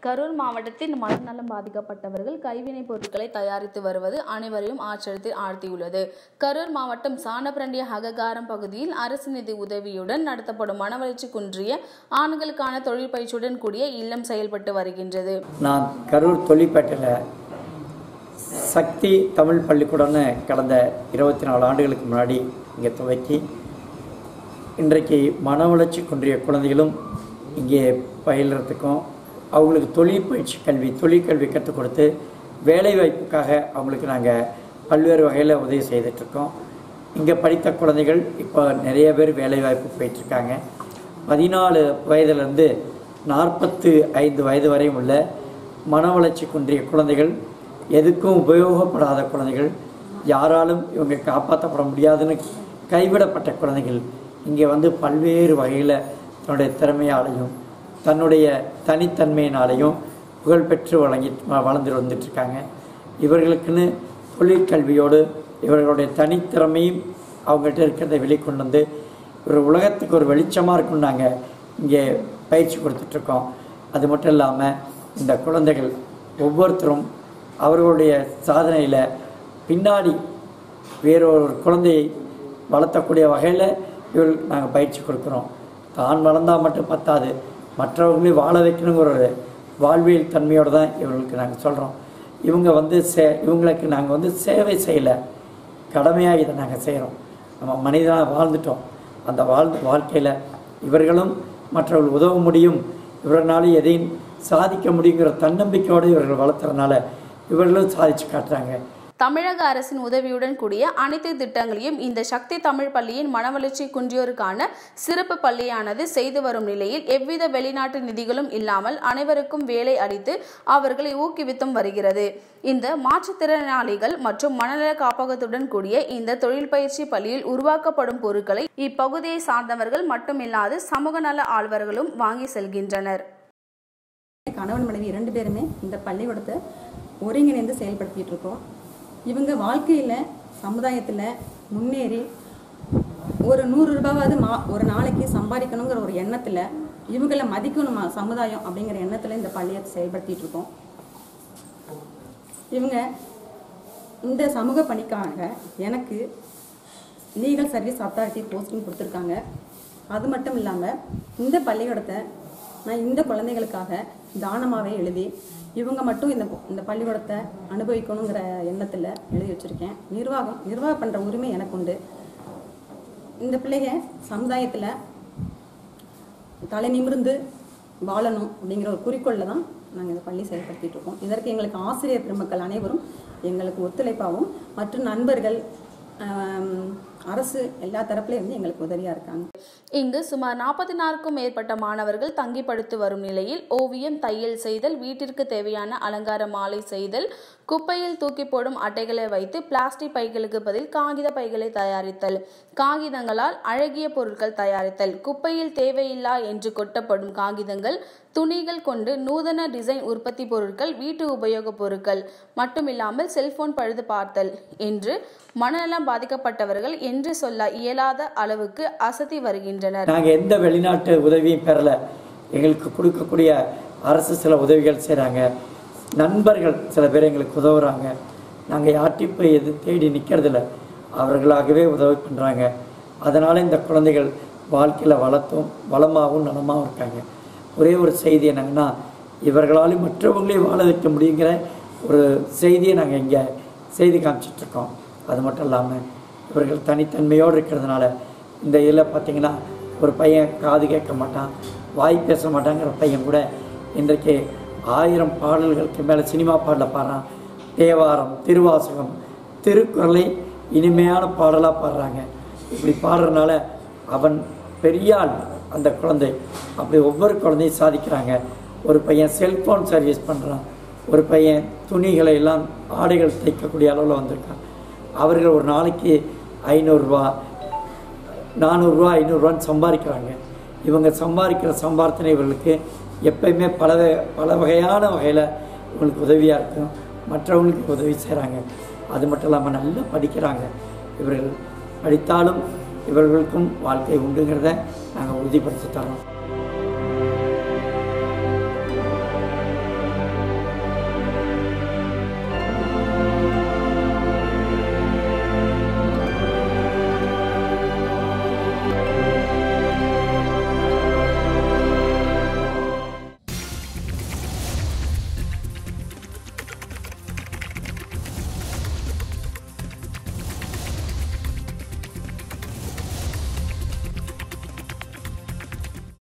கரூர் மாவட்டத்தில் மனநலம் பாதிக்கப்பட்டவர்கள் கைவினைப் பொருட்களை தயாரித்து வருவது அனைவரையும் ஆச்சரியத்தில் ஆழ்த்தியுள்ளது கரூர் மாவட்டம் சாணப்பிரண்டிய அககாரம் பகுதியில் அரசு நிதி உதவியுடன் நடத்தப்படும் மனவளர்ச்சி குன்றிய ஆண்களுக்கான தொழில் பயிற்சியுடன் கூடிய இல்லம் செயல்பட்டு வருகின்றது நான் கரூர் தொழிற்பேட்டையில் சக்தி தமிழ் பள்ளிக்கூடம்னு கடந்த இருபத்தி நாலு ஆண்டுகளுக்கு முன்னாடி இங்கே துவக்கி இன்றைக்கு மன வளர்ச்சி குன்றிய குழந்தைகளும் இங்கே பயிலுறதுக்கும் அவங்களுக்கு தொழில் பயிற்சி கல்வி தொழிற்கல்வி கற்றுக் கொடுத்து வேலைவாய்ப்புக்காக அவங்களுக்கு நாங்கள் பல்வேறு வகையில் உதவி செய்துட்ருக்கோம் இங்கே படித்த குழந்தைகள் இப்போ நிறைய பேர் வேலைவாய்ப்பு போயிட்டுருக்காங்க பதினாலு வயதுலேருந்து நாற்பத்து ஐந்து வயது வரையும் உள்ள மன வளர்ச்சி குன்றிய குழந்தைகள் எதுக்கும் உபயோகப்படாத குழந்தைகள் யாராலும் இவங்க காப்பாற்றப்பட முடியாதுன்னு கைவிடப்பட்ட குழந்தைகள் இங்கே வந்து பல்வேறு வகையில் தன்னுடைய திறமையாலையும் தன்னுடைய தனித்தன்மையினாலையும் புகழ்பெற்று வழங்கி வளர்ந்து வந்துட்டுருக்காங்க இவர்களுக்குன்னு தொழிற்கல்வியோடு இவர்களுடைய தனித்திறமையும் அவங்கள்ட்ட இருக்கிறத வெளிக்கொண்டு வந்து ஒரு உலகத்துக்கு ஒரு வெளிச்சமாக இருக்கும்னு நாங்கள் இங்கே பயிற்சி கொடுத்துட்ருக்கோம் அது மட்டும் இல்லாமல் இந்த குழந்தைகள் ஒவ்வொருத்தரும் அவர்களுடைய சாதனையில் பின்னாடி வேறொரு குழந்தையை வளர்த்தக்கூடிய வகையில் இவர்களுக்கு நாங்கள் பயிற்சி கொடுக்குறோம் தான் வளர்ந்தால் மட்டும் பத்தாது மற்றவர்களையும் வாழ வைக்கணுங்கிற ஒரு வாழ்வியல் தன்மையோடு தான் இவர்களுக்கு நாங்கள் சொல்கிறோம் இவங்க வந்து சே இவங்களுக்கு நாங்கள் வந்து சேவை செய்யலை கடமையாக இதை நாங்கள் செய்கிறோம் நம்ம மனிதனாக வாழ்ந்துட்டோம் அந்த வாழ்ந்த வாழ்க்கையில் இவர்களும் மற்றவர்கள் உதவ முடியும் இவர்களால எதையும் சாதிக்க முடியுங்கிற தன்னம்பிக்கையோடு இவர்கள் வளர்த்துறதுனால இவர்களும் சாதிச்சு காட்டுறாங்க தமிழக அரசின் உதவியுடன் கூடிய அனைத்து திட்டங்களையும் இந்த சக்தி தமிழ் பள்ளியின் மனவளர்ச்சி குன்றியோருக்கான சிறப்பு பள்ளியானது செய்து வரும் நிலையில் எவ்வித வெளிநாட்டு நிதிகளும் இல்லாமல் அனைவருக்கும் வேலை அளித்து அவர்களை ஊக்குவித்தும் வருகிறது இந்த மாற்றுத்திறனாளிகள் மற்றும் மனநல காப்பகத்துடன் கூடிய இந்த தொழில் பயிற்சி பள்ளியில் உருவாக்கப்படும் பொருட்களை இப்பகுதியை சார்ந்தவர்கள் மட்டுமில்லாது சமூக நல ஆழ்வர்களும் வாங்கி செல்கின்றனர் கணவன் மனைவி இரண்டு பேருமே இந்த பள்ளிக்கூடத்தை ஒருங்கிணைந்து செயல்படுத்திட்டு இருக்கோம் இவங்க வாழ்க்கையில் சமுதாயத்தில் முன்னேறி ஒரு நூறு ரூபாவது மா ஒரு நாளைக்கு சம்பாதிக்கணுங்கிற ஒரு எண்ணத்தில் இவங்களை மதிக்கணும் ம- சமுதாயம் அப்படிங்கிற எண்ணத்தில் இந்த பள்ளியை செயல்படுத்திட்டு இருக்கோம் இவங்க இந்த சமூக பணிக்காக எனக்கு லீகல் சர்வீஸ் அத்தாரிட்டி போஸ்டிங் கொடுத்துருக்காங்க அது மட்டும் இல்லாமல் இந்த பள்ளிக்கூடத்தை நான் இந்த குழந்தைகளுக்காக தானமாகவே எழுதி இவங்க மட்டும் இந்த இந்த பள்ளிக்கூடத்தை அனுபவிக்கணுங்கிற எண்ணத்தில் எழுதி வச்சுருக்கேன் நிர்வாகம் நிர்வாகம் பண்ணுற உரிமை எனக்கு உண்டு இந்த பிள்ளைங்க சமுதாயத்தில் தலை நிமிர்ந்து வாழணும் அப்படிங்கிற ஒரு குறிக்கோளில் தான் நாங்கள் இந்த பள்ளி செயல்படுத்திட்டு இருக்கோம் இதற்கு எங்களுக்கு ஆசிரியர் பெருமக்கள் அனைவரும் எங்களுக்கு ஒத்துழைப்பாகவும் மற்றும் நண்பர்கள் ஆம், அரசு எல்லா தரப்புலையும் இருந்து எங்களுக்கு உதவியாக இருக்காங்க இங்கு சுமார் நாற்பத்தி நான்குக்கும் மேற்பட்ட மாணவர்கள் தங்கி படித்து வரும் நிலையில் ஓவியம் தையல் செய்தல் வீட்டிற்கு தேவையான அலங்கார மாலை செய்தல் குப்பையில் தூக்கி போடும் அட்டைகளை வைத்து பிளாஸ்டிக் பைகளுக்கு பதில் காகித பைகளை தயாரித்தல் காகிதங்களால் அழகிய பொருட்கள் தயாரித்தல் குப்பையில் தேவையில்லா என்று கொட்டப்படும் காகிதங்கள் துணிகள் கொண்டு நூதன டிசைன் உற்பத்தி பொருட்கள் வீட்டு உபயோகப் பொருட்கள் மட்டுமில்லாமல் செல்போன் பழுது பார்த்தல் என்று மனநலம் பாதிக்கப்பட்டவர்கள் என்று சொல்ல இயலாத அளவுக்கு அசத்தி வருகின்றனர் நாங்கள் எந்த வெளிநாட்டு உதவியும் பெறல எங்களுக்கு கொடுக்கக்கூடிய அரசு சில உதவிகள் செய்கிறாங்க நண்பர்கள் சில பேர் எங்களுக்கு உதவுறாங்க நாங்கள் யார்ட்டையும் போய் எது தேடி நிற்கிறதில்ல அவர்களாகவே உதவி பண்ணுறாங்க அதனால் இந்த குழந்தைகள் வாழ்க்கையில் வளர்த்தும் வளமாகவும் நலமாகவும் இருக்காங்க ஒரே ஒரு செய்தி என்னங்கன்னா இவர்களாலும் மற்றவங்களையும் வாழ வைக்க முடியுங்கிற ஒரு செய்தியை நாங்கள் இங்கே செய்தி காமிச்சிட்ருக்கோம் அது மட்டும் இல்லாமல் இவர்கள் தனித்தன்மையோடு இருக்கிறதுனால இந்த இதில் பார்த்தீங்கன்னா ஒரு பையன் காது கேட்க மாட்டான் வாய் பேச மாட்டாங்கிற பையன் கூட இன்றைக்கு ஆயிரம் பாடல்களுக்கு மேலே சினிமா பாடல பாடுறான் தேவாரம் திருவாசகம் திருக்குறளை இனிமையான பாடலாக பாடுறாங்க இப்படி பாடுறதுனால அவன் பெரிய ஆள் அந்த குழந்தை அப்படி ஒவ்வொரு குழந்தையும் சாதிக்கிறாங்க ஒரு பையன் செல்ஃபோன் சர்வீஸ் பண்ணுறான் ஒரு பையன் துணிகளை எல்லாம் ஆடைகள் தைக்கக்கூடிய அளவில் வந்திருக்கான் அவர்கள் ஒரு நாளைக்கு ஐநூறுரூவா நானூறுரூவா ஐநூறுரூவான்னு சம்பாதிக்கிறாங்க இவங்க சம்பாதிக்கிற சம்பார்த்தனை இவர்களுக்கு எப்பயுமே பல வகை- பல வகையான வகையில் இவங்களுக்கு உதவியாக இருக்கும் மற்றவங்களுக்கு உதவி செய்கிறாங்க அது மட்டும் இல்லாமல் நல்லா படிக்கிறாங்க இவர்கள் படித்தாலும் இவர்களுக்கும் வாழ்க்கை உண்டுங்கிறத நாங்கள் உறுதிப்படுத்தி தரோம்